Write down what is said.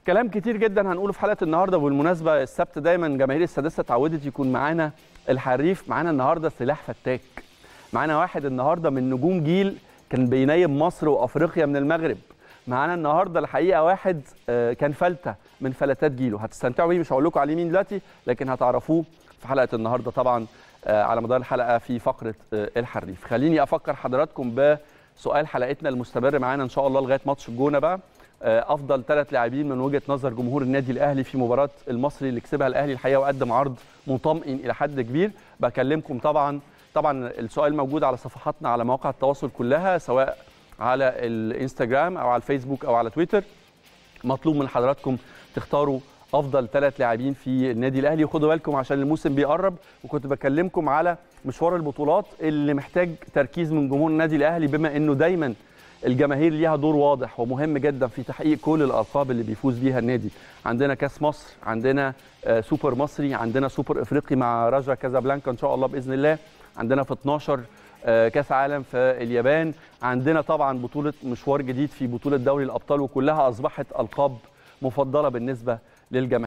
كلام كتير جدا هنقوله في حلقه النهارده وبالمناسبه السبت دايما جماهير السادسه اتعودت يكون معانا الحريف معانا النهارده سلاح فتاك معانا واحد النهارده من نجوم جيل كان بينيم مصر وافريقيا من المغرب معانا النهارده الحقيقه واحد آه، كان فلته من فلتات جيله هتستمتعوا بيه مش هقول لكم عليه مين دلوقتي لكن هتعرفوه في حلقه النهارده طبعا آه، على مدار الحلقه في فقره آه، الحريف خليني افكر حضراتكم بسؤال حلقتنا المستمر معانا ان شاء الله لغايه ماتش الجونه بقى آه، افضل ثلاث لاعبين من وجهه نظر جمهور النادي الاهلي في مباراه المصري اللي كسبها الاهلي الحقيقه وقدم عرض مطمئن الى حد كبير بكلمكم طبعا طبعا السؤال موجود على صفحاتنا على مواقع التواصل كلها سواء على الانستجرام او على الفيسبوك او على تويتر مطلوب من حضراتكم تختاروا افضل ثلاث لاعبين في النادي الاهلي وخدوا بالكم عشان الموسم بيقرب وكنت بكلمكم على مشوار البطولات اللي محتاج تركيز من جمهور النادي الاهلي بما انه دايما الجماهير ليها دور واضح ومهم جدا في تحقيق كل الالقاب اللي بيفوز بيها النادي عندنا كاس مصر عندنا آه، سوبر مصري عندنا سوبر افريقي مع راجا كازابلانكا ان شاء الله باذن الله عندنا في 12 آه، كاس عالم في اليابان عندنا طبعا بطوله مشوار جديد في بطوله دوري الابطال وكلها اصبحت القاب مفضله بالنسبه للجماهير